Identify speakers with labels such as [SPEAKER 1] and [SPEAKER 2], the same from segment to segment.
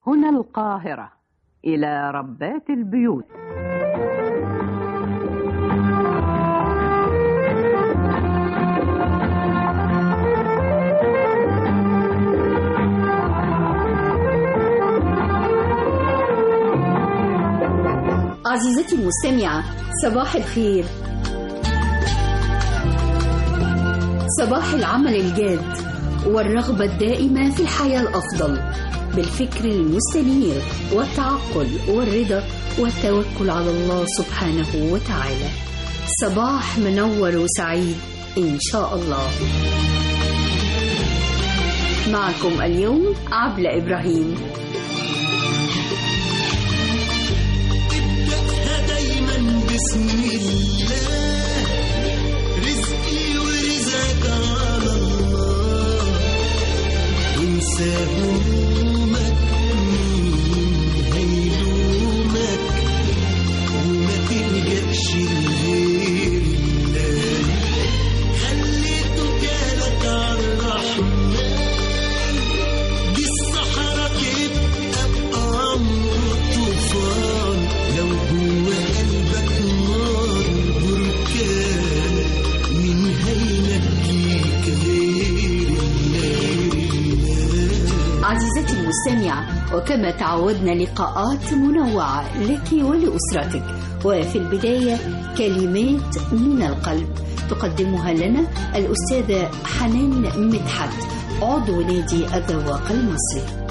[SPEAKER 1] هنا القاهرة إلى ربات البيوت
[SPEAKER 2] عزيزتي المستمعة صباح الخير صباح العمل الجاد والرغبة الدائمة في الحياة الأفضل بالفكر المستنير والتعقل والرضا والتوكل على الله سبحانه وتعالى صباح منور وسعيد إن شاء الله معكم اليوم عبلة إبراهيم
[SPEAKER 3] دايما بسم الله رزقي ورزقك على الله وانسى همومك هيلومك وما تلجأش لغير الله خليته جالك على الرحمن دي الصحراء تبقى بأمر طوفان لو جوا قلبك نار بركان مين هينجيك غير الله
[SPEAKER 2] عزيزتي المستمعة وكما تعودنا لقاءات منوعة لك ولأسرتك وفي البداية كلمات من القلب تقدمها لنا الأستاذة حنان مدحت عضو نادي الذواق المصري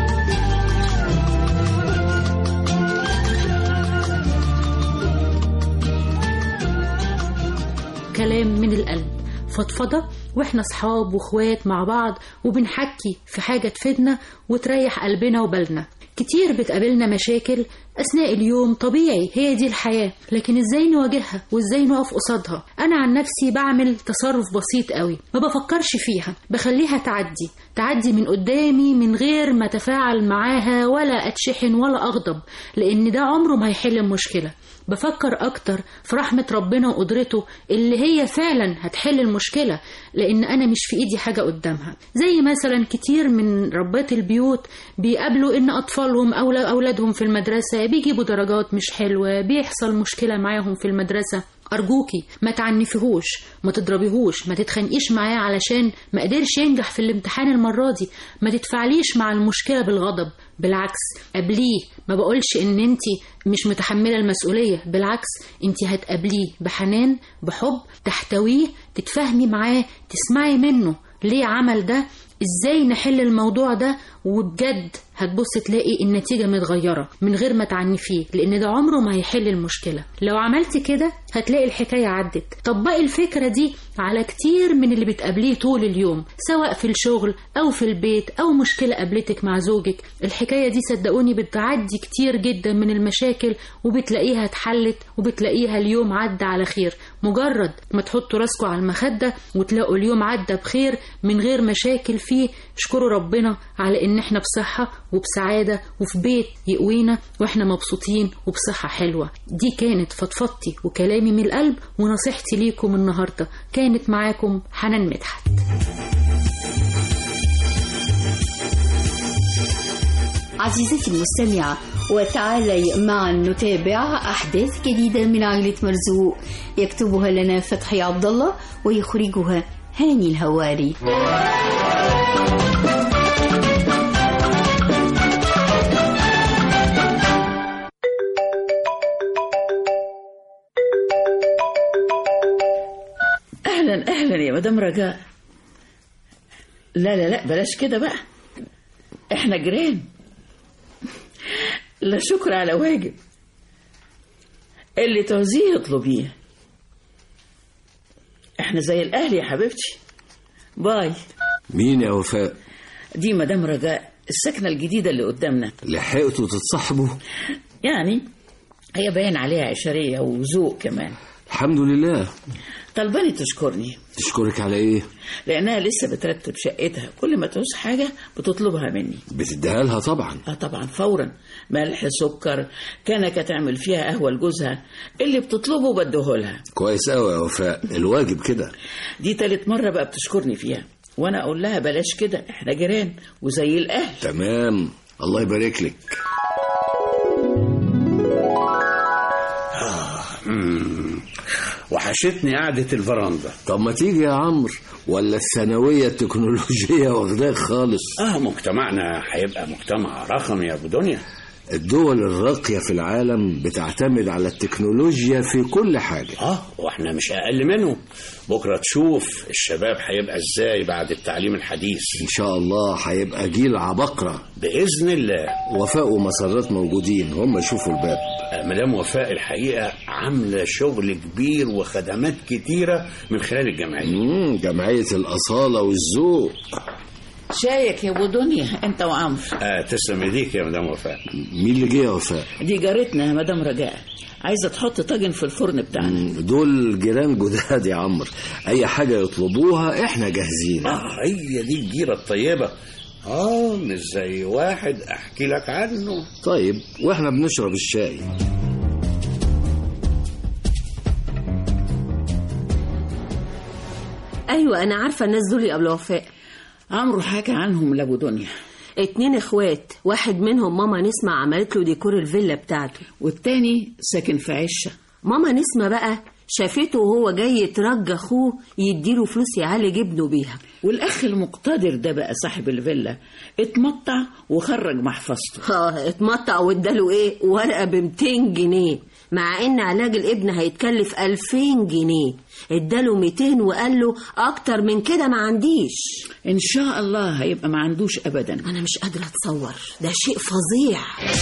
[SPEAKER 4] كلام من القلب فضفضة واحنا صحاب واخوات مع بعض وبنحكي في حاجة تفيدنا وتريح قلبنا وبالنا كتير بتقابلنا مشاكل أثناء اليوم طبيعي هي دي الحياة لكن إزاي نواجهها وإزاي نقف قصادها أنا عن نفسي بعمل تصرف بسيط قوي ما بفكرش فيها بخليها تعدي تعدي من قدامي من غير ما أتفاعل معاها ولا أتشحن ولا أغضب لأن ده عمره ما هيحل المشكلة بفكر أكتر في رحمة ربنا وقدرته اللي هي فعلا هتحل المشكلة لأن أنا مش في إيدي حاجة قدامها زي مثلا كتير من ربات البيوت بيقابلوا إن أطفالهم أو أولادهم في المدرسة بيجيبوا درجات مش حلوة بيحصل مشكلة معاهم في المدرسة أرجوكي ما تعنفيهوش ما تضربيهوش ما تتخانقيش معاه علشان ما قدرش ينجح في الامتحان المرة دي ما تتفاعليش مع المشكلة بالغضب بالعكس قبليه ما بقولش ان انت مش متحملة المسؤولية بالعكس انت هتقابليه بحنان بحب تحتويه تتفاهمي معاه تسمعي منه ليه عمل ده ازاي نحل الموضوع ده وبجد هتبص تلاقي النتيجة متغيرة من غير ما تعنفيه لأن ده عمره ما هيحل المشكلة لو عملت كده هتلاقي الحكاية عدت طبقي الفكرة دي على كتير من اللي بتقابليه طول اليوم سواء في الشغل أو في البيت أو مشكلة قابلتك مع زوجك الحكاية دي صدقوني بتعدي كتير جدا من المشاكل وبتلاقيها اتحلت وبتلاقيها اليوم عدى على خير مجرد ما تحطوا راسكوا على المخدة وتلاقوا اليوم عدى بخير من غير مشاكل فيه اشكروا ربنا على ان احنا بصحة وبسعادة وفي بيت يقوينا واحنا مبسوطين وبصحة حلوة دي كانت فضفضتي وكلامي من القلب ونصيحتي ليكم النهاردة كانت معاكم حنان مدحت
[SPEAKER 2] عزيزتي المستمعة وتعالي معا نتابع أحداث جديدة من عائلة مرزوق يكتبها لنا فتحي عبد الله ويخرجها هاني الهواري
[SPEAKER 5] اهلا اهلا يا مدام رجاء لا لا لا بلاش كده بقى احنا جيران لا شكر على واجب اللي تعوزيه اطلبيه احنا زي الاهل يا حبيبتي باي
[SPEAKER 6] مين يا وفاء
[SPEAKER 5] دي مدام رجاء السكنة الجديدة اللي قدامنا
[SPEAKER 6] لحقتوا تتصاحبوا
[SPEAKER 5] يعني هي باين عليها عشرية وذوق كمان
[SPEAKER 6] الحمد لله
[SPEAKER 5] طلباني تشكرني
[SPEAKER 6] تشكرك على ايه
[SPEAKER 5] لأنها لسه بترتب شقتها كل ما تعوز حاجة بتطلبها مني
[SPEAKER 6] بتديها لها طبعا
[SPEAKER 5] اه طبعا فورا ملح سكر كنكة تعمل فيها قهوة لجوزها اللي بتطلبه بديهولها
[SPEAKER 6] كويس قوي يا وفاء الواجب كده
[SPEAKER 5] دي تالت مرة بقى بتشكرني فيها وانا اقول لها بلاش كده احنا جيران وزي الاهل
[SPEAKER 6] تمام الله يبارك لك
[SPEAKER 7] مم. وحشتني قعدة الفرندا
[SPEAKER 6] طب ما تيجي يا عمرو ولا الثانوية التكنولوجية واخداك خالص
[SPEAKER 7] اه مجتمعنا هيبقى مجتمع رقمي يا ابو دنيا
[SPEAKER 6] الدول الراقية في العالم بتعتمد على التكنولوجيا في كل حاجة
[SPEAKER 7] اه واحنا مش اقل منهم بكره تشوف الشباب هيبقى ازاي بعد التعليم الحديث
[SPEAKER 6] إن شاء الله هيبقى جيل عبقرة
[SPEAKER 7] باذن الله
[SPEAKER 6] وفاء ومسرات موجودين هم يشوفوا الباب
[SPEAKER 7] آه، مدام وفاء الحقيقه عامله شغل كبير وخدمات كتيره من خلال الجمعيه
[SPEAKER 6] مم، جمعية الأصالة والذوق
[SPEAKER 5] شايك يا ابو دنيا انت وعمرو
[SPEAKER 7] آه تسلم ايديك يا مدام وفاء
[SPEAKER 6] مين اللي جه يا وفاء
[SPEAKER 5] دي جارتنا يا مدام رجاء عايزه تحط طاجن في الفرن بتاعنا
[SPEAKER 6] مم، دول جيران جداد يا عمرو أي حاجة يطلبوها إحنا جاهزين
[SPEAKER 7] اه هي دي الجيره الطيبه اه مش زي واحد احكي لك عنه
[SPEAKER 6] طيب وإحنا بنشرب الشاي
[SPEAKER 8] ايوه انا عارفه الناس دول يا ابو وفاء
[SPEAKER 5] عمرو حكى عنهم لابو دنيا
[SPEAKER 8] اتنين اخوات واحد منهم ماما نسمة عملت له ديكور الفيلا بتاعته
[SPEAKER 5] والتاني ساكن في عشه
[SPEAKER 8] ماما نسمة بقى شافته وهو جاي يترجى اخوه يديله فلوس يعالج ابنه بيها
[SPEAKER 5] والاخ المقتدر ده بقى صاحب الفيلا اتمطع وخرج محفظته
[SPEAKER 8] اه اتمطع واداله ايه ورقه ب 200 جنيه مع ان علاج الابن هيتكلف 2000 جنيه اداله 200 وقال له اكتر من كده ما عنديش
[SPEAKER 5] ان شاء الله هيبقى ما عندوش ابدا
[SPEAKER 8] انا مش قادره اتصور ده شيء فظيع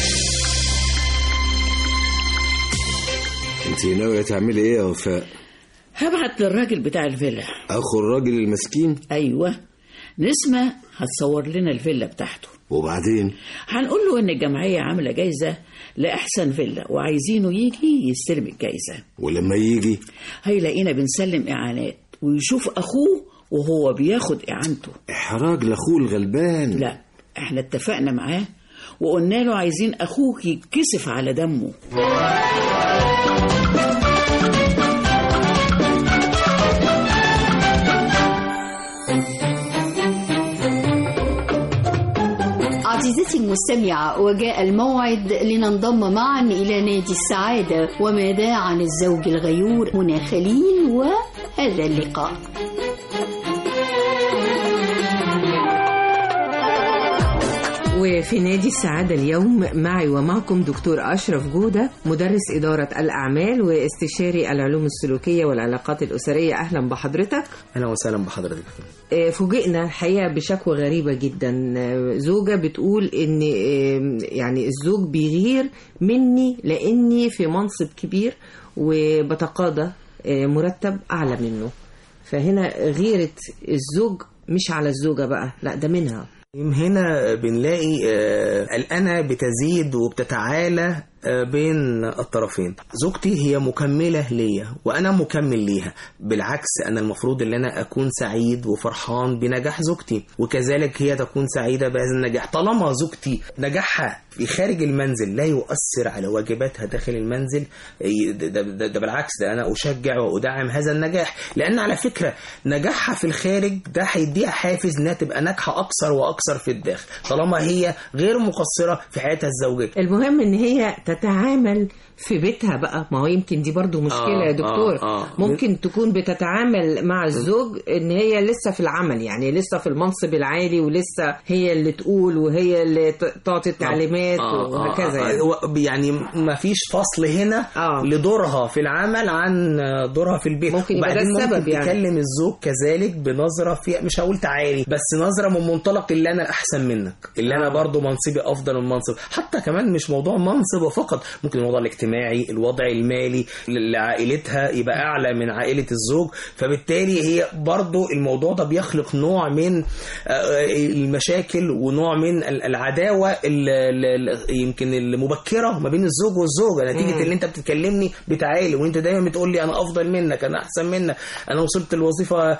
[SPEAKER 6] أنت ناوية تعملي إيه يا وفاء
[SPEAKER 5] هبعت للراجل بتاع الفيلا
[SPEAKER 6] أخو الراجل المسكين
[SPEAKER 5] ايوه نسمة هتصور لنا الفيلا بتاعته
[SPEAKER 6] وبعدين
[SPEAKER 5] هنقول له ان الجمعيه عامله جايزه لاحسن فيلا وعايزينه يجي يستلم الجايزه
[SPEAKER 6] ولما يجي
[SPEAKER 5] هيلاقينا بنسلم اعانات ويشوف اخوه وهو بياخد اعانته
[SPEAKER 6] إحراج لأخوه الغلبان
[SPEAKER 5] لا احنا اتفقنا معاه وقلنا له عايزين اخوك يتكسف على دمه
[SPEAKER 2] عزيزتي المستمعة وجاء الموعد لننضم معا إلى نادي السعادة وماذا عن الزوج الغيور هنا خليل وهذا اللقاء
[SPEAKER 9] وفي نادي السعادة اليوم معي ومعكم دكتور أشرف جودة مدرس إدارة الأعمال واستشاري العلوم السلوكية والعلاقات الأسرية أهلا بحضرتك
[SPEAKER 10] اهلا وسهلا بحضرتك
[SPEAKER 9] آه، فوجئنا الحقيقة بشكوى غريبة جدا آه، زوجة بتقول إن آه، يعني الزوج بيغير مني لأني في منصب كبير وبتقاضى آه، مرتب أعلى منه فهنا غيرة الزوج مش على الزوجة بقى لا ده منها
[SPEAKER 10] هنا بنلاقي آه، الأنا بتزيد وبتتعالى آه، بين الطرفين زوجتي هي مكملة ليا وأنا مكمل ليها بالعكس أنا المفروض أن أنا أكون سعيد وفرحان بنجاح زوجتي وكذلك هي تكون سعيدة بهذا النجاح طالما زوجتي نجاحها في خارج المنزل لا يؤثر على واجباتها داخل المنزل إيه، ده, ده, ده, ده بالعكس ده أنا أشجع وأدعم هذا النجاح لأن على فكرة نجاحها في الخارج ده هيديها حافز إنها تبقى ناجحة أكثر وأكثر في الداخل طالما هي غير مقصرة في حياتها الزوجية
[SPEAKER 9] المهم ان هي تتعامل في بيتها بقى ما هو يمكن دي برضو مشكلة
[SPEAKER 10] آه،
[SPEAKER 9] يا دكتور
[SPEAKER 10] آه، آه.
[SPEAKER 9] ممكن تكون بتتعامل مع الزوج ان هي لسه في العمل يعني لسه في المنصب العالي ولسه هي اللي تقول وهي اللي ت- تعطي التعليمات
[SPEAKER 10] آه،
[SPEAKER 9] وهكذا
[SPEAKER 10] آه،
[SPEAKER 9] يعني
[SPEAKER 10] آه، يعني ما فيش فصل هنا
[SPEAKER 9] آه.
[SPEAKER 10] لدورها في العمل عن دورها في البيت
[SPEAKER 9] ممكن يبقى ده
[SPEAKER 10] وبعدين
[SPEAKER 9] السبب
[SPEAKER 10] ممكن
[SPEAKER 9] يعني.
[SPEAKER 10] تكلم الزوج كذلك بنظره في مش هقول تعالي بس نظره من منطلق اللي انا احسن منك اللي انا
[SPEAKER 9] آه.
[SPEAKER 10] برضو منصبي افضل من منصب حتى كمان مش موضوع منصب فقط ممكن الموضوع الاجتماعي الوضع المالي لعائلتها يبقى اعلى من عائله الزوج فبالتالي هي برضو الموضوع ده بيخلق نوع من آه، المشاكل ونوع من ال- العداوه ال- ال- ال- يمكن المبكره ما بين الزوج والزوجه نتيجه
[SPEAKER 9] مم.
[SPEAKER 10] اللي انت بتكلمني بتعالي وانت دايما بتقول لي انا افضل منك انا احسن منك انا وصلت الوظيفه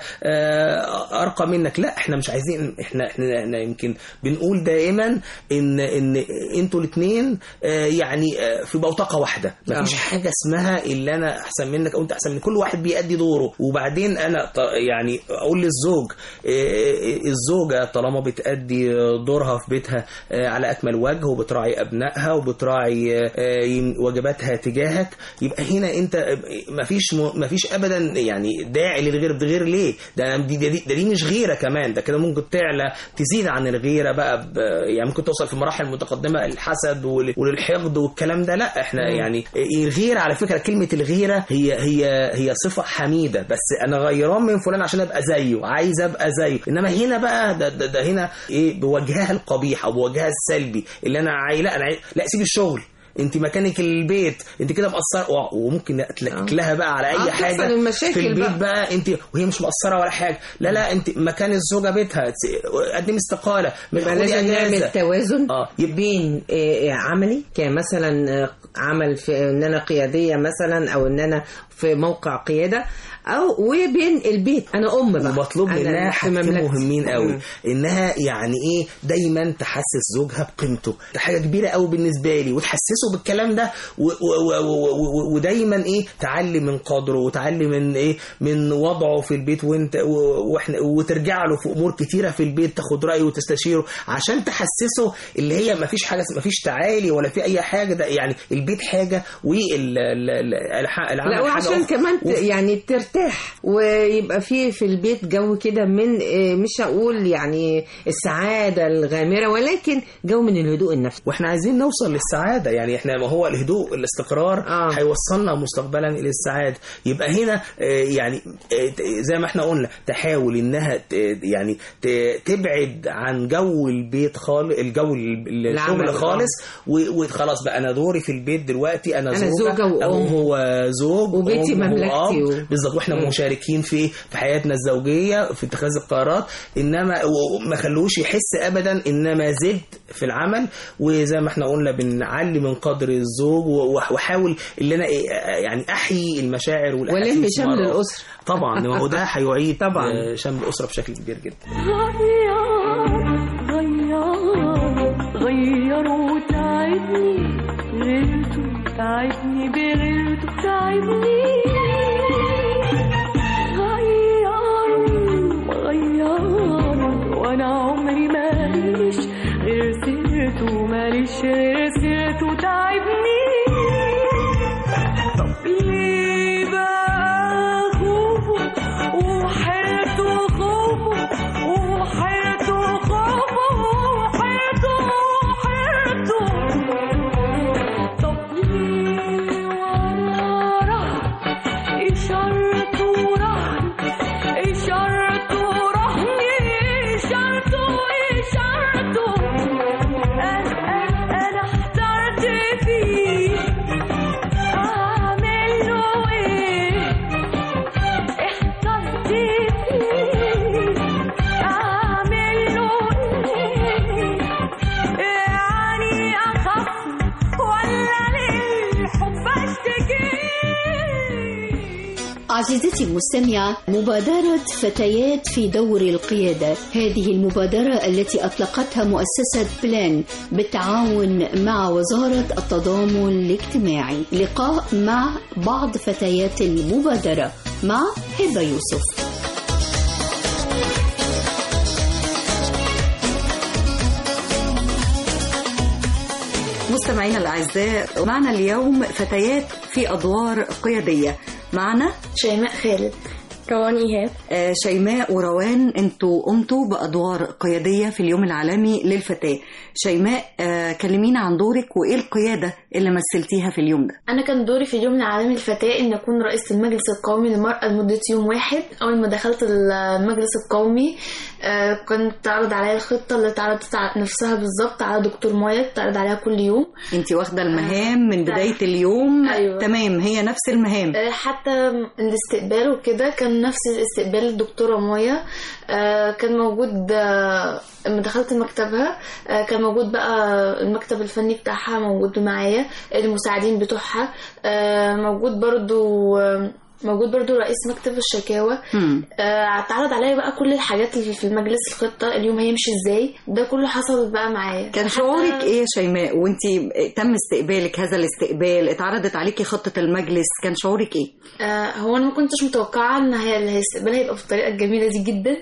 [SPEAKER 10] ارقى منك لا احنا مش عايزين احنا احنا, احنا يمكن بنقول دائما ان ان انتوا الاثنين يعني يعني آه، في بوتقه واحده مفيش
[SPEAKER 9] آه.
[SPEAKER 10] حاجه اسمها اللي انا احسن منك او انت احسن من كل واحد بيأدي دوره وبعدين انا ط- يعني اقول للزوج آه، آه، الزوجه طالما بتأدي دورها في بيتها آه، على اكمل وجه وبتراعي ابنائها وبتراعي آه، آه، يم- واجباتها تجاهك يبقى هنا انت آه، مفيش م- مفيش ابدا يعني داعي للغير بغير ليه ده أنا- دي, دي, ده دي مش غيره كمان ده كده ممكن تعلى تزيد عن الغيره بقى ب- يعني ممكن توصل في مراحل متقدمه الحسد وال- وللحقد والكلام ده لا احنا
[SPEAKER 9] مم.
[SPEAKER 10] يعني الغيره على فكره كلمه الغيره هي هي هي صفه حميده بس انا غيران من فلان عشان ابقى زيه عايز ابقى زيه انما هنا بقى ده, ده, ده هنا ايه بوجهها القبيح او بوجهها السلبي اللي انا عايز لا انا عايز لا سيب الشغل انت مكانك البيت انت كده مقصره و- وممكن اتلكك لها بقى على
[SPEAKER 9] آه،
[SPEAKER 10] اي
[SPEAKER 9] تحصل
[SPEAKER 10] حاجه
[SPEAKER 9] المشاكل
[SPEAKER 10] في البيت
[SPEAKER 9] بقى.
[SPEAKER 10] بقى. انت وهي مش مقصره ولا حاجه لا لا انت مكان الزوجه بيتها قدمي استقاله
[SPEAKER 9] يبقى
[SPEAKER 10] خدي
[SPEAKER 9] لازم
[SPEAKER 10] أجازة.
[SPEAKER 9] نعمل توازن
[SPEAKER 10] اه
[SPEAKER 9] بين آه، عملي كمثلا آه، عمل في ان انا قياديه مثلا او ان انا في موقع قياده او وبين البيت انا ام بقى
[SPEAKER 10] ومطلوب
[SPEAKER 9] أنا
[SPEAKER 10] منها
[SPEAKER 9] في
[SPEAKER 10] حاجتين
[SPEAKER 9] مملكتي.
[SPEAKER 10] مهمين قوي
[SPEAKER 9] مم.
[SPEAKER 10] انها يعني ايه دايما تحسس زوجها بقيمته ده حاجه كبيره قوي بالنسبه لي وتحسسه بالكلام ده و- و- و- و- و- ودايما ايه تعلي من قدره وتعلي من ايه من وضعه في البيت وانت و- واحنا وترجع له في امور كتيره في البيت تاخد رايه وتستشيره عشان تحسسه اللي هي ما فيش حاجه ما فيش تعالي ولا في اي حاجه ده يعني البيت حاجه والعمل
[SPEAKER 9] لا وعشان كمان ت- يعني ترتاح ويبقى في في البيت جو كده من آه، مش هقول يعني السعاده الغامره ولكن جو من الهدوء النفسي
[SPEAKER 10] واحنا عايزين نوصل للسعاده يعني احنا ما هو الهدوء الاستقرار
[SPEAKER 9] آه.
[SPEAKER 10] هيوصلنا مستقبلا الى السعاده يبقى هنا آه، يعني آه، ت- زي ما احنا قلنا تحاول انها ت- يعني ت- تبعد عن جو البيت خالص الجو ال-
[SPEAKER 9] العمل،
[SPEAKER 10] الشغل
[SPEAKER 9] آه.
[SPEAKER 10] خالص و- وخلاص بقى انا دوري في البيت دلوقتي انا,
[SPEAKER 9] أنا زوجة
[SPEAKER 10] او
[SPEAKER 9] وأم.
[SPEAKER 10] هو زوج
[SPEAKER 9] وبيتي
[SPEAKER 10] وأم
[SPEAKER 9] مملكتي
[SPEAKER 10] وأب.
[SPEAKER 9] و-
[SPEAKER 10] بالظبط واحنا
[SPEAKER 9] مم.
[SPEAKER 10] مشاركين في في حياتنا الزوجيه في اتخاذ القرارات انما وما خلوش يحس ابدا انما زد في العمل وزي ما احنا قلنا بنعلي من قدر الزوج و- واحاول ان انا إيه، يعني احيي المشاعر
[SPEAKER 9] ولم
[SPEAKER 10] والاحاسيس
[SPEAKER 9] شمل
[SPEAKER 10] مرة.
[SPEAKER 9] الأسرة.
[SPEAKER 10] طبعا ما هو ده هيعيد
[SPEAKER 9] طبعا.
[SPEAKER 10] آه، شمل الاسره بشكل كبير جدا
[SPEAKER 11] غير غير غير وتعبني غيرته تعبني بغيرته تعبني غير غير وانا عمري ماليش غير سيرته ماليش غير سيرته تعبني طب ليه بقى خوفه وحيرته خوفه وحيرته خوفه وحيرته وحيرته طب ليه وانا راح إشارته رهن إشارته رهن إشارته إشارته أنا أنا أنا احترت فيه أعمل له إيه احترت فيه أعمل له إيه يعني أخف ولا للحب أشتكي
[SPEAKER 2] عزيزتي المستمعة مبادرة فتيات في دور القيادة هذه المبادرة التي أطلقتها مؤسسة بلان بالتعاون مع وزارة التضامن الاجتماعي لقاء مع بعض فتيات المبادرة مع هبة يوسف
[SPEAKER 12] مستمعينا الأعزاء معنا اليوم فتيات في أدوار قيادية معنا
[SPEAKER 13] شيماء خالد روان إيهاب
[SPEAKER 12] آه، شيماء وروان انتوا قمتوا بأدوار قيادية في اليوم العالمي للفتاة شيماء آه، كلمينا عن دورك وإيه القيادة اللي مثلتيها في اليوم ده
[SPEAKER 13] أنا كان دوري في اليوم العالمي للفتاة إن أكون رئيسة المجلس القومي للمرأة لمدة يوم واحد أول ما دخلت المجلس القومي آه، كنت تعرض عليا الخطة اللي اتعرضت على نفسها بالظبط على دكتور مايا بتعرض عليها كل يوم
[SPEAKER 12] انت واخدة المهام من بداية اليوم
[SPEAKER 13] أيوة.
[SPEAKER 12] تمام هي نفس المهام
[SPEAKER 13] آه، حتى الاستقبال وكده كان نفس الاستقبال الدكتورة مايا آه، كان موجود آه، لما دخلت مكتبها آه، كان موجود بقى المكتب الفني بتاعها موجود معايا المساعدين بتوعها آه، موجود برضو آه، موجود برضو رئيس مكتب الشكاوى
[SPEAKER 12] مم.
[SPEAKER 13] آه، اتعرض عليا بقى كل الحاجات اللي في المجلس الخطة اليوم هيمشي ازاي ده كله حصل بقى معايا
[SPEAKER 12] كان شعورك ايه يا شيماء وانت تم استقبالك هذا الاستقبال اتعرضت عليكي خطة المجلس كان شعورك ايه
[SPEAKER 13] آه، هو انا ما كنتش متوقعه ان هي الاستقبال هيبقى بالطريقه الجميله دي جدا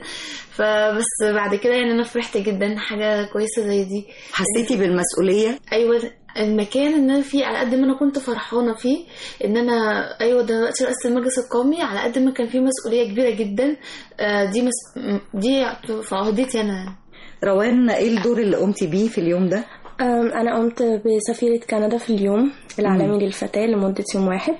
[SPEAKER 13] فبس بعد كده يعني انا فرحت جدا حاجه كويسه زي دي
[SPEAKER 12] حسيتي بالمسؤولية
[SPEAKER 13] ايوه المكان اللي انا فيه على قد ما انا كنت فرحانه فيه ان انا ايوه ده دلوقتي رئيس المجلس القومي على قد ما كان فيه مسؤوليه كبيره جدا آه، دي مس... دي في عهدتي انا
[SPEAKER 12] روان ايه الدور اللي قمتي بيه في اليوم ده
[SPEAKER 14] أم، أنا قمت بسفيرة كندا في اليوم العالمي للفتاة لمدة يوم واحد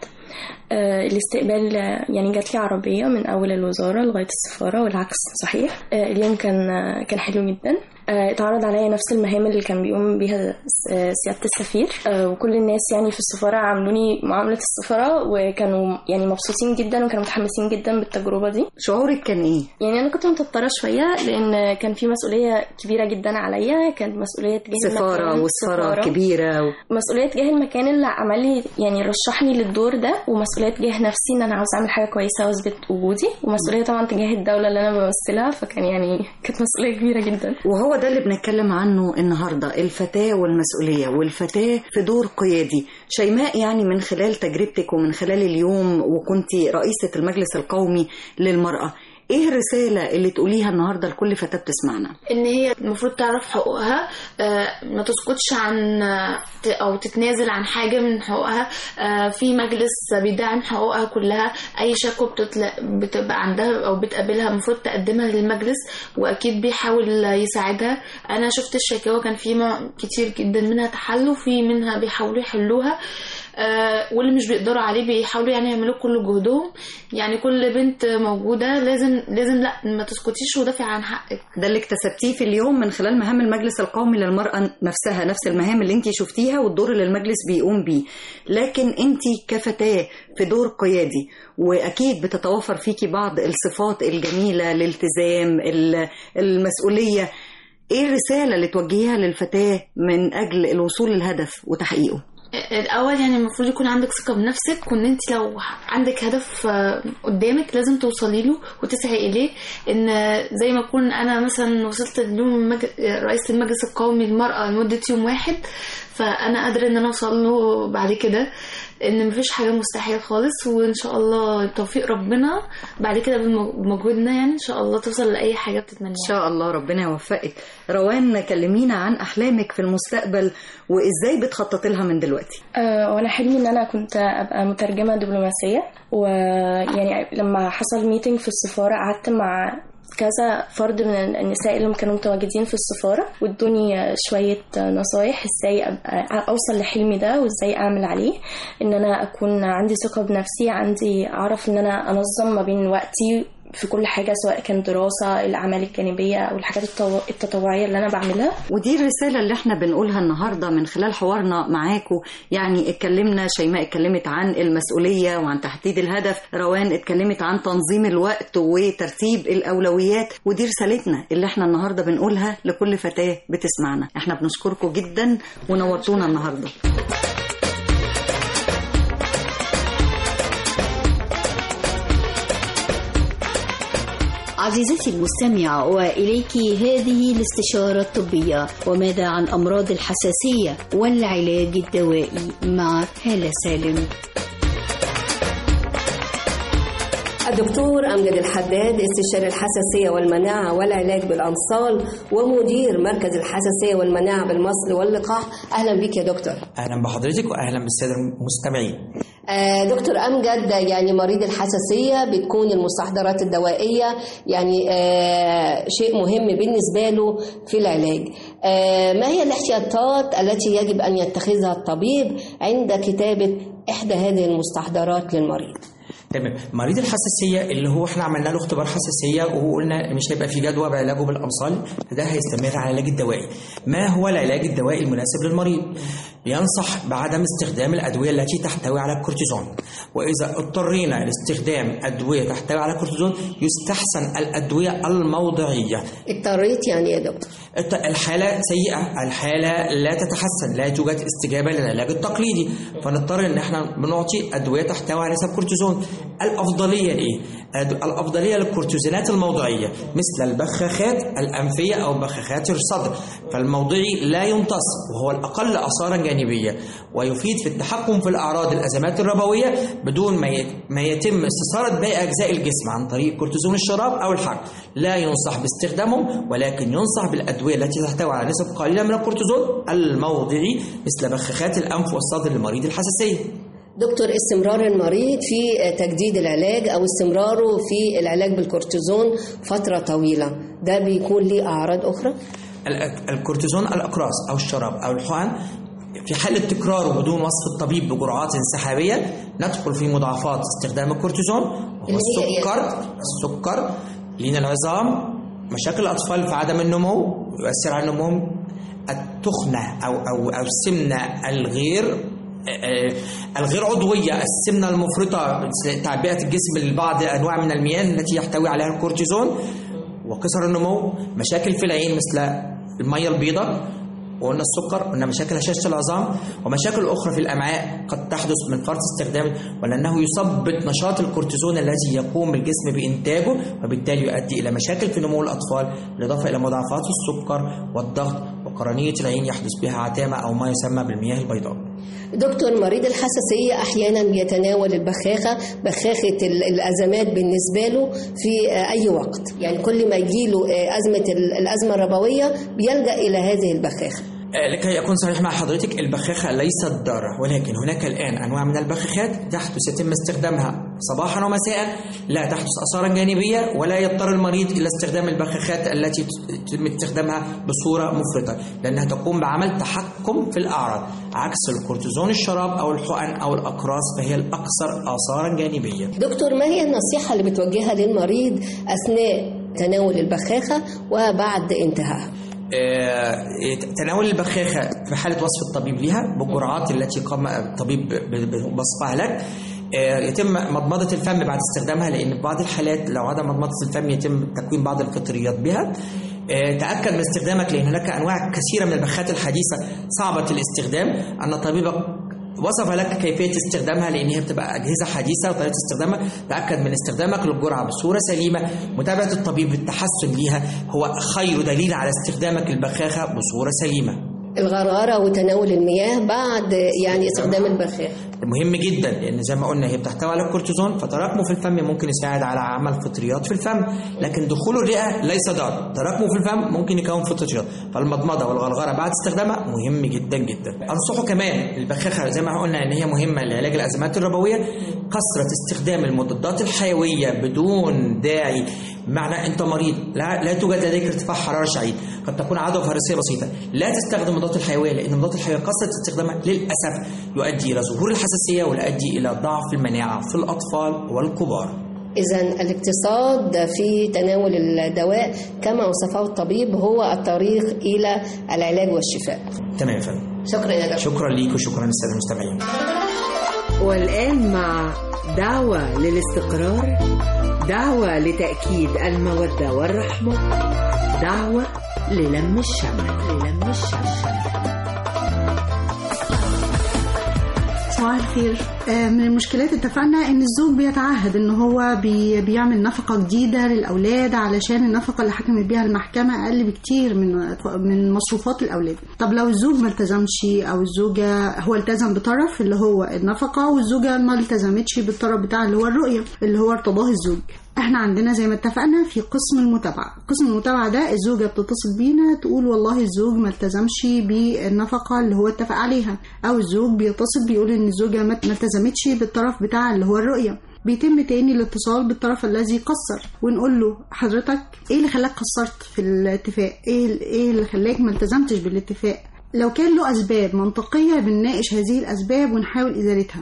[SPEAKER 14] آه، الاستقبال آه، يعني جات لي عربية من أول الوزارة لغاية السفارة والعكس صحيح آه، اليوم كان آه، كان حلو جدا آه، اتعرض عليا نفس المهام اللي كان بيقوم بيها س- آه، سيادة السفير آه، وكل الناس يعني في السفارة عاملوني معاملة السفارة وكانوا يعني مبسوطين جدا وكانوا متحمسين جدا بالتجربة دي
[SPEAKER 12] شعورك كان ايه
[SPEAKER 14] يعني انا كنت متوتره شويه لان كان في مسؤوليه كبيره جدا عليا كانت مسؤوليه تجاه
[SPEAKER 12] سفارة
[SPEAKER 14] المكان
[SPEAKER 12] والسفارة
[SPEAKER 14] سفارة.
[SPEAKER 12] كبيرة و...
[SPEAKER 14] مسؤوليه تجاه المكان اللي عمل لي يعني رشحني للدور ده ومسؤوليه تجاه نفسي ان انا عاوز اعمل حاجه كويسه واثبت وجودي ومسؤوليه طبعا تجاه الدوله اللي انا بمثلها فكان يعني كانت مسؤوليه كبيره جدا
[SPEAKER 12] وهو ده اللي بنتكلم عنه النهاردة الفتاة والمسؤولية والفتاة في دور قيادي شيماء يعني من خلال تجربتك ومن خلال اليوم وكنت رئيسة المجلس القومي للمرأة ايه الرسالة اللي تقوليها النهاردة لكل فتاة بتسمعنا
[SPEAKER 13] ان هي المفروض تعرف حقوقها آه، ما تسكتش عن آه، ت- او تتنازل عن حاجه من حقوقها آه، في مجلس بيدعم حقوقها كلها اي شكوى بتطلع بتبقى عندها او بتقابلها المفروض تقدمها للمجلس واكيد بيحاول يساعدها انا شفت الشكاوى كان في مع- كتير جدا منها تحل وفي منها بيحاولوا يحلوها آه، واللي مش بيقدروا عليه بيحاولوا يعني يعملوا كل جهدهم يعني كل بنت موجوده لازم لازم لا ما تسكتيش ودافعي عن حقك
[SPEAKER 12] ده اللي اكتسبتيه في اليوم من خلال مهام المجلس القومي للمرأة نفسها نفس المهام اللي انت شفتيها والدور اللي المجلس بيقوم بيه لكن انت كفتاة في دور قيادي واكيد بتتوفر فيكي بعض الصفات الجميلة الالتزام ال- المسؤولية ايه الرسالة اللي توجهيها للفتاة من اجل الوصول للهدف وتحقيقه
[SPEAKER 13] الاول يعني المفروض يكون عندك ثقه بنفسك وان انت لو عندك هدف آه، قدامك لازم توصلي له وتسعي اليه ان زي ما اكون انا مثلا وصلت اليوم مج... رئيس المجلس القومي للمراه لمده يوم واحد فانا قادره ان انا اوصل له بعد كده ان مفيش حاجه مستحيل خالص وان شاء الله بتوفيق ربنا بعد كده بمج- بمجهودنا يعني ان شاء الله توصل لاي حاجه بتتمناها
[SPEAKER 12] ان شاء الله ربنا يوفقك روان كلمينا عن احلامك في المستقبل وازاي بتخططي لها من دلوقتي
[SPEAKER 14] آه، وانا حلمي ان انا كنت ابقى مترجمه دبلوماسيه ويعني لما حصل ميتنج في السفاره قعدت مع كذا فرد من النساء اللي كانوا متواجدين في السفارة وادوني شوية نصايح ازاي ابقى اوصل لحلمي ده وازاي اعمل عليه ان انا اكون عندي ثقة بنفسي عندي اعرف ان انا انظم ما بين وقتي في كل حاجة سواء كان دراسة الأعمال الجانبية أو الحاجات التطو- التطوعية اللي أنا بعملها
[SPEAKER 12] ودي الرسالة اللي احنا بنقولها النهاردة من خلال حوارنا معاكم يعني اتكلمنا شيماء اتكلمت عن المسؤولية وعن تحديد الهدف روان اتكلمت عن تنظيم الوقت وترتيب الأولويات ودي رسالتنا اللي احنا النهاردة بنقولها لكل فتاة بتسمعنا احنا بنشكركم جدا ونورتونا النهاردة
[SPEAKER 2] عزيزتي المستمعة وإليك هذه الاستشارة الطبية وماذا عن أمراض الحساسية والعلاج الدوائي مع هالة سالم
[SPEAKER 15] الدكتور أمجد الحداد استشاري الحساسية والمناعة والعلاج بالأمصال ومدير مركز الحساسية والمناعة بالمصل واللقاح أهلا بك يا دكتور
[SPEAKER 16] اهلا بحضرتك واهلا بالساده المستمعين
[SPEAKER 15] آه، دكتور أمجد يعني مريض الحساسية بتكون المستحضرات الدوائية يعني آه، شيء مهم بالنسبة له في العلاج آه، ما هي الاحتياطات التي يجب أن يتخذها الطبيب عند كتابة إحدى هذه المستحضرات للمريض
[SPEAKER 16] تمام مريض الحساسيه اللي هو احنا عملنا له اختبار حساسيه وقلنا مش هيبقى في جدوى بعلاجه بالامصال ده هيستمر على العلاج الدوائي ما هو العلاج الدوائي المناسب للمريض ينصح بعدم استخدام الأدوية التي تحتوي على الكورتيزون وإذا اضطرينا لاستخدام أدوية تحتوي على الكورتيزون يستحسن الأدوية الموضعية
[SPEAKER 15] اضطريت يعني يا دكتور
[SPEAKER 16] الت- الحالة سيئة الحالة لا تتحسن لا توجد استجابة للعلاج التقليدي فنضطر ان احنا بنعطي ادوية تحتوي على نسب كورتيزون الافضلية ايه أد- الافضلية للكورتيزونات الموضعية مثل البخاخات الانفية او بخاخات الصدر فالموضعي لا يمتص وهو الاقل اثارا جانبية ويفيد في التحكم في الاعراض الازمات الربوية بدون ما ي- ما يتم استثارة باقي اجزاء الجسم عن طريق كورتيزون الشراب او الحقن لا ينصح باستخدامهم ولكن ينصح بالادويه التي تحتوي على نسب قليله من الكورتيزون الموضعي مثل بخاخات الانف والصدر لمريض الحساسيه
[SPEAKER 15] دكتور استمرار المريض في تجديد العلاج او استمراره في العلاج بالكورتيزون فتره طويله ده بيكون ليه اعراض اخرى
[SPEAKER 16] ال- الكورتيزون الاقراص او الشراب او الحقن في حالة تكراره بدون وصف الطبيب بجرعات انسحابية ندخل في مضاعفات استخدام الكورتيزون وهو
[SPEAKER 15] اللي هي إيه؟
[SPEAKER 16] السكر السكر لين العظام مشاكل الأطفال في عدم النمو يؤثر على النمو التخنة أو أو أو السمنة الغير آه، الغير عضوية السمنة المفرطة تعبئة الجسم لبعض أنواع من المياه التي يحتوي عليها الكورتيزون وقصر النمو مشاكل في العين مثل المية البيضاء وقلنا السكر قلنا مشاكل هشاشة العظام ومشاكل أخرى في الأمعاء قد تحدث من فرط استخدام ولأنه يثبط نشاط الكورتيزون الذي يقوم الجسم بإنتاجه وبالتالي يؤدي إلى مشاكل في نمو الأطفال بالإضافة إلى مضاعفات السكر والضغط وقرنية العين يحدث بها عتامة أو ما يسمى بالمياه البيضاء
[SPEAKER 15] دكتور مريض الحساسية أحيانا بيتناول البخاخة بخاخة ال- الأزمات بالنسبة له في آه، أي وقت يعني كل ما يجيله آه، أزمة ال- الأزمة الربوية بيلجأ إلى هذه البخاخة
[SPEAKER 16] آه، لكي أكون صريح مع حضرتك البخاخة ليست ضارة ولكن هناك الآن أنواع من البخاخات تحدث يتم استخدامها صباحا ومساء لا تحدث آثارا جانبية ولا يضطر المريض إلى استخدام البخاخات التي ت- يتم استخدامها بصورة مفرطة لأنها تقوم بعمل تحكم في الأعراض عكس الكورتيزون الشراب أو الحقن أو الأقراص فهي الأكثر آثارا جانبية
[SPEAKER 15] دكتور ما هي النصيحة اللي بتوجهها للمريض أثناء تناول البخاخة وبعد انتهائها
[SPEAKER 16] آه، تناول البخاخة في حالة وصف الطبيب لها بالجرعات التي قام الطبيب ب- بوصفها لك آه، يتم مضمضة الفم بعد استخدامها لأن في بعض الحالات لو عدم مضمضة الفم يتم تكوين بعض الفطريات بها آه، تأكد من استخدامك لأن هناك أنواع كثيرة من البخاخات الحديثة صعبة الاستخدام أن طبيبك وصف لك كيفية استخدامها لأن هي بتبقى أجهزة حديثة وطريقة استخدامها تأكد من استخدامك للجرعة بصورة سليمة متابعة الطبيب بالتحسن ليها هو خير دليل على استخدامك البخاخة بصورة سليمة
[SPEAKER 15] الغرارة وتناول المياه بعد يعني استخدام البخاخة
[SPEAKER 16] مهم جدا لان زي ما قلنا هي بتحتوي على الكورتيزون فتراكمه في الفم ممكن يساعد على عمل فطريات في الفم لكن دخول الرئه ليس ضار تراكمه في الفم ممكن يكون فطريات فالمضمضه والغرغره بعد استخدامها مهم جدا جدا انصحه كمان البخاخه زي ما قلنا ان هي مهمه لعلاج الازمات الربويه كثره استخدام المضادات الحيويه بدون داعي معنى انت مريض لا, لا توجد لديك ارتفاع حراره شديد قد تكون عدوى فيروسيه بسيطه لا تستخدم المضادات الحيويه لان المضادات الحيويه كثره استخدامها للاسف يؤدي الى ظهور الحساسيه ويؤدي الى ضعف المناعه في الاطفال والكبار
[SPEAKER 15] إذا الاقتصاد في تناول الدواء كما وصفه الطبيب هو الطريق إلى العلاج والشفاء
[SPEAKER 16] تمام يا فندم
[SPEAKER 15] شكرا يا دكتور
[SPEAKER 16] شكرا ليك وشكرا للساده المستمعين
[SPEAKER 17] والآن مع دعوة للاستقرار دعوة لتأكيد المودة والرحمة دعوة للم الشمل للم الشمل
[SPEAKER 18] صباح الخير آه، من المشكلات اتفقنا ان الزوج بيتعهد ان هو بي بيعمل نفقه جديده للاولاد علشان النفقه اللي حكمت بيها المحكمه اقل بكتير من من مصروفات الاولاد طب لو الزوج ما التزمش او الزوجه هو التزم بطرف اللي هو النفقه والزوجه ما التزمتش بالطرف بتاع اللي هو الرؤيه اللي هو ارتضاه الزوج احنا عندنا زي ما اتفقنا في قسم المتابعه قسم المتابعه ده الزوجه بتتصل بينا تقول والله الزوج ما التزمش بالنفقه اللي هو اتفق عليها او الزوج بيتصل بيقول ان الزوجه ما ما التزمتش بالطرف بتاع اللي هو الرؤيه بيتم تاني الاتصال بالطرف الذي قصر ونقول له حضرتك ايه اللي خلاك قصرت في الاتفاق ايه ايه اللي خلاك ما التزمتش بالاتفاق لو كان له اسباب منطقيه بنناقش هذه الاسباب ونحاول ازالتها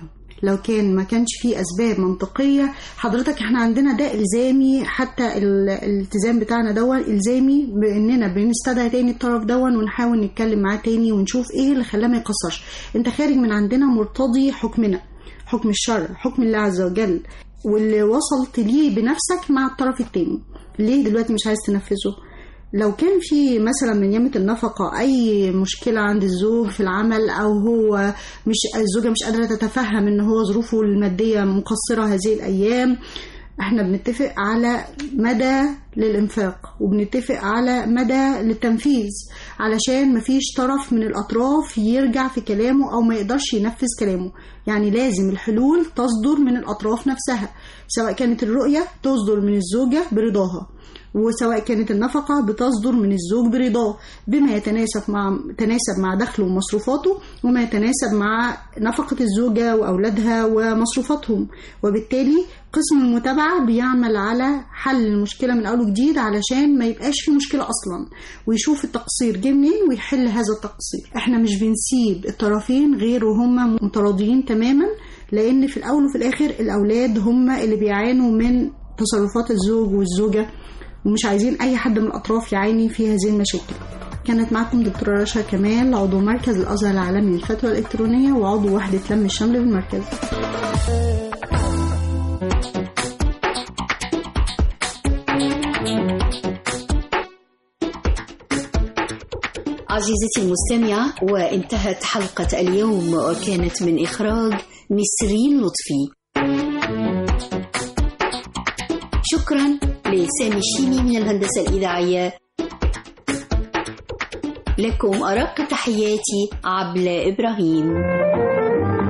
[SPEAKER 18] لو كان ما كانش فيه اسباب منطقيه حضرتك احنا عندنا ده الزامي حتى ال- الالتزام بتاعنا دون الزامي باننا بنستدعي تاني الطرف دون ونحاول نتكلم معاه تاني ونشوف ايه اللي خلاه ما يقصرش انت خارج من عندنا مرتضي حكمنا حكم الشرع حكم الله عز وجل واللي وصلت ليه بنفسك مع الطرف التاني ليه دلوقتي مش عايز تنفذه لو كان في مثلا من يمة النفقة أي مشكلة عند الزوج في العمل أو هو مش الزوجة مش قادرة تتفهم إن هو ظروفه المادية مقصرة هذه الأيام احنا بنتفق على مدى للإنفاق وبنتفق على مدى للتنفيذ علشان مفيش طرف من الأطراف يرجع في كلامه أو ما يقدرش ينفذ كلامه يعني لازم الحلول تصدر من الأطراف نفسها سواء كانت الرؤية تصدر من الزوجة برضاها وسواء كانت النفقة بتصدر من الزوج برضاه بما يتناسب مع تناسب مع دخله ومصروفاته وما يتناسب مع نفقة الزوجة وأولادها ومصروفاتهم وبالتالي قسم المتابعة بيعمل على حل المشكلة من أول وجديد علشان ما يبقاش في مشكلة أصلا ويشوف التقصير جه منين ويحل هذا التقصير احنا مش بنسيب الطرفين غير وهم متراضيين تماما لأن في الأول وفي الآخر الأولاد هم اللي بيعانوا من تصرفات الزوج والزوجة ومش عايزين أي حد من الأطراف يعاني في هذه المشاكل كانت معكم دكتورة رشا كمال عضو مركز الأزهر العالمي للفتوى الإلكترونية وعضو وحدة لم الشمل بالمركز
[SPEAKER 2] عزيزتي المستمعة وانتهت حلقة اليوم وكانت من إخراج نسرين لطفي شكرا لسامي الشيمي من الهندسة الإذاعية لكم أرق تحياتي عبلة إبراهيم